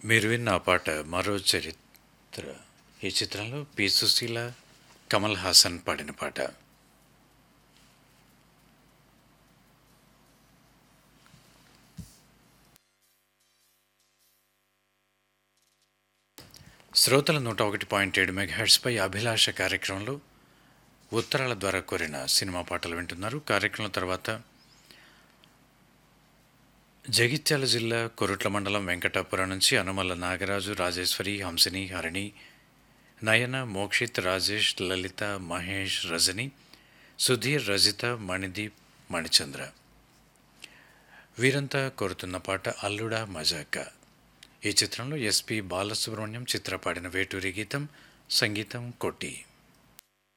మీరు విన్న ఆ పాట మరో చరిత్ర ఈ చిత్రంలో పి సుశీల కమల్ హాసన్ పాడిన పాట శ్రోతల నూట ఒకటి పాయింట్ ఏడు మెగాహెడ్స్పై అభిలాష కార్యక్రమంలో ఉత్తరాల ద్వారా కోరిన సినిమా పాటలు వింటున్నారు కార్యక్రమం తర్వాత జగిత్యాల జిల్లా కొరుట్ల మండలం వెంకటాపురం నుంచి అనుమల నాగరాజు రాజేశ్వరి హంసిని హరిణి నయన మోక్షిత్ రాజేష్ లలిత మహేష్ రజని సుధీర్ రజిత మణిదీప్ మణిచంద్ర వీరంతా కోరుతున్న పాట అల్లుడా మజాక ఈ చిత్రంలో ఎస్పి బాలసుబ్రహ్మణ్యం చిత్ర పాడిన వేటూరి గీతం సంగీతం కొట్టి